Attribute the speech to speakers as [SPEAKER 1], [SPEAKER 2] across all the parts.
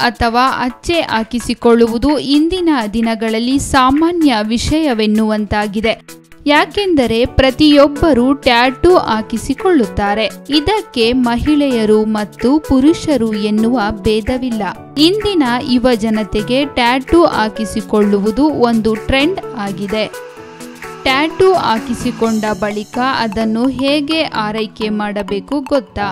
[SPEAKER 1] ಅಥವಾ ಅಚ್ಚೆ ಹಾಕಿಸಿಕೊಳ್ಳುವುದು ಇಂದಿನ ದಿನಗಳಲ್ಲಿ ಸಾಮಾನ್ಯ ವಿಷಯವೆನ್ನುವಂತಾಗಿದೆ ಯಾಕೆಂದರೆ ಪ್ರತಿಯೊಬ್ಬರು ಟ್ಯಾಟೂ ಹಾಕಿಸಿಕೊಳ್ಳುತ್ತಾರೆ ಇದಕ್ಕೆ ಮಹಿಳೆಯರು ಮತ್ತು ಪುರುಷರು ಎನ್ನುವ ಭೇದವಿಲ್ಲ ಇಂದಿನ ಯುವ ಜನತೆಗೆ ಟ್ಯಾಟೂ ಹಾಕಿಸಿಕೊಳ್ಳುವುದು ಒಂದು ಟ್ರೆಂಡ್ ಆಗಿದೆ ಟ್ಯಾಟೂ ಹಾಕಿಸಿಕೊಂಡ ಬಳಿಕ ಅದನ್ನು ಹೇಗೆ ಆರೈಕೆ ಮಾಡಬೇಕು ಗೊತ್ತಾ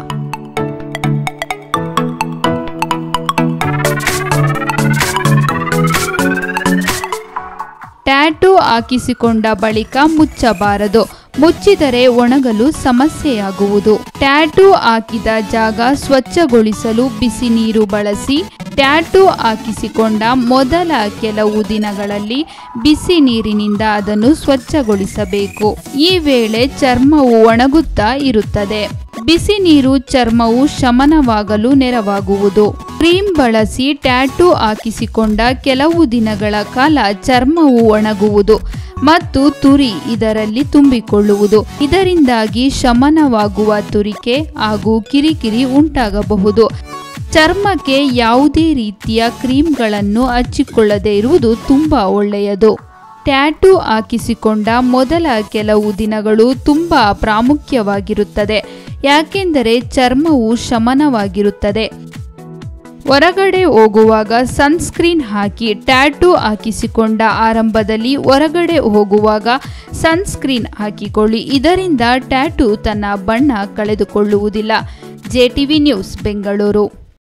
[SPEAKER 1] ಟ್ಯಾಟೂ ಹಾಕಿಸಿಕೊಂಡ ಬಳಿಕ ಮುಚ್ಚಬಾರದು ಮುಚ್ಚಿದರೆ ಒಣಗಲು ಸಮಸ್ಯೆಯಾಗುವುದು ಟ್ಯಾಟೂ ಹಾಕಿದ ಜಾಗ ಸ್ವಚ್ಛಗೊಳಿಸಲು ಬಿಸಿ ನೀರು ಬಳಸಿ ಟ್ಯಾಟೂ ಹಾಕಿಸಿಕೊಂಡ ಮೊದಲ ಕೆಲವು ದಿನಗಳಲ್ಲಿ ಬಿಸಿ ನೀರಿನಿಂದ ಅದನ್ನು ಸ್ವಚ್ಛಗೊಳಿಸಬೇಕು ಈ ವೇಳೆ ಚರ್ಮವು ಒಣಗುತ್ತಾ ಇರುತ್ತದೆ ಬಿಸಿ ನೀರು ಚರ್ಮವು ಶಮನವಾಗಲು ನೆರವಾಗುವುದು ಕ್ರೀಮ್ ಬಳಸಿ ಟ್ಯಾಟೂ ಹಾಕಿಸಿಕೊಂಡ ಕೆಲವು ದಿನಗಳ ಕಾಲ ಚರ್ಮವು ಒಣಗುವುದು ಮತ್ತು ತುರಿ ಇದರಲ್ಲಿ ತುಂಬಿಕೊಳ್ಳುವುದು ಇದರಿಂದಾಗಿ ಶಮನವಾಗುವ ತುರಿಕೆ ಹಾಗೂ ಕಿರಿಕಿರಿ ಉಂಟಾಗಬಹುದು ಚರ್ಮಕ್ಕೆ ಯಾವುದೇ ರೀತಿಯ ಕ್ರೀಮ್ಗಳನ್ನು ಹಚ್ಚಿಕೊಳ್ಳದೇ ಇರುವುದು ತುಂಬ ಒಳ್ಳೆಯದು ಟ್ಯಾಟೂ ಹಾಕಿಸಿಕೊಂಡ ಮೊದಲ ಕೆಲವು ದಿನಗಳು ತುಂಬ ಪ್ರಾಮುಖ್ಯವಾಗಿರುತ್ತದೆ ಯಾಕೆಂದರೆ ಚರ್ಮವು ಶಮನವಾಗಿರುತ್ತದೆ ಹೊರಗಡೆ ಹೋಗುವಾಗ ಸನ್ಸ್ಕ್ರೀನ್ ಹಾಕಿ ಟ್ಯಾಟೂ ಹಾಕಿಸಿಕೊಂಡ ಆರಂಭದಲ್ಲಿ ಹೊರಗಡೆ ಹೋಗುವಾಗ ಸನ್ಸ್ಕ್ರೀನ್ ಹಾಕಿಕೊಳ್ಳಿ ಇದರಿಂದ ಟ್ಯಾಟೂ ತನ್ನ ಬಣ್ಣ ಕಳೆದುಕೊಳ್ಳುವುದಿಲ್ಲ ಜೆ ನ್ಯೂಸ್ ಬೆಂಗಳೂರು